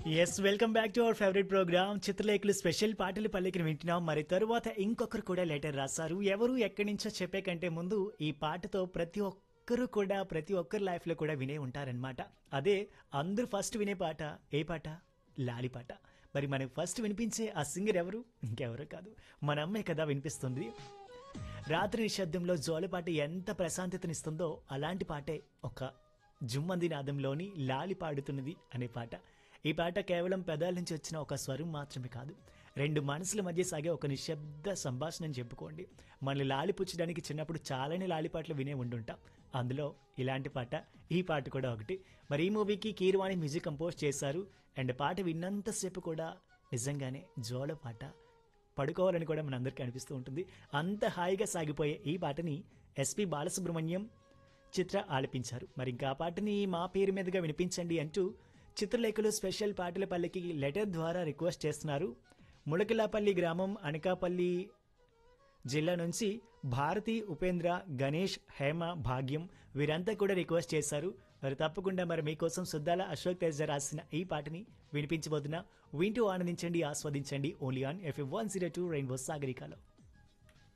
yes welcome back to our favourite programme చిత్రలేఖలు special పాటలు పల్లెకిని వింటున్నాం మరి తరువాత ఇంకొకరు కూడా లెటర్ రాశారు ఎవరు ఎక్కడి నుంచో చెప్పే కంటే ముందు ఈ పాటతో ప్రతి ఒక్కరు కూడా ప్రతి ఒక్కరి లైఫ్ లో కూడా వినే ఉంటారనమాట అదే అందరూ ఫస్ట్ వినే పాట ఏ పాట లాలి పాట మరి మనకు ఫస్ట్ వినిపించే ఆ సింగర్ ఎవరు ఇంకెవరు కాదు మన అమ్మే కదా వినిపిస్తుంది రాత్రి నిశ్శబ్దంలో జోలపాట ఎంత ప్రశాంతతనిస్తుందో అలాంటి పాటే ఒక జుమ్మంది నాదంలోని లాలి పాడుతున్నది అనే పాట ఈ పాట కేవలం పెదాల నుంచి వచ్చిన ఒక స్వరం మాత్రమే కాదు రెండు మనసుల మధ్య సాగే ఒక నిశ్శబ్ద సంభాషణ అని చెప్పుకోండి మనల్ని లాలి పుచ్చడానికి చిన్నప్పుడు చాలానే లాలి పాటలు వినే ఉండుంటాం అందులో ఇలాంటి పాట ఈ పాట కూడా ఒకటి మరి ఈ మూవీకి కీర్వాణి మ్యూజిక్ కంపోజ్ చేశారు అండ్ పాట విన్నంతసేపు కూడా నిజంగానే జోల పాట పడుకోవాలని కూడా మనందరికీ అనిపిస్తూ ఉంటుంది అంత హాయిగా సాగిపోయే ఈ పాటని ఎస్పి బాలసుబ్రహ్మణ్యం చిత్ర ఆలపించారు మరి ఇంకా ఆ పాటని మా పేరు మీదుగా వినిపించండి అంటూ చిత్రలేఖలు స్పెషల్ పాటల పల్లికి లెటర్ ద్వారా రిక్వెస్ట్ చేస్తున్నారు ములకిలాపల్లి గ్రామం అనకాపల్లి జిల్లా నుంచి భారతి ఉపేంద్ర గణేష్ హేమ భాగ్యం వీరంతా కూడా రిక్వెస్ట్ చేశారు మరి తప్పకుండా మరి మీకోసం సుద్దాల అశోక్ తేజ రాసిన ఈ పాటని వినిపించబోతున్నా వింటూ ఆనందించండి ఆస్వాదించండి only on F one zero two rainbow సాగరికాలో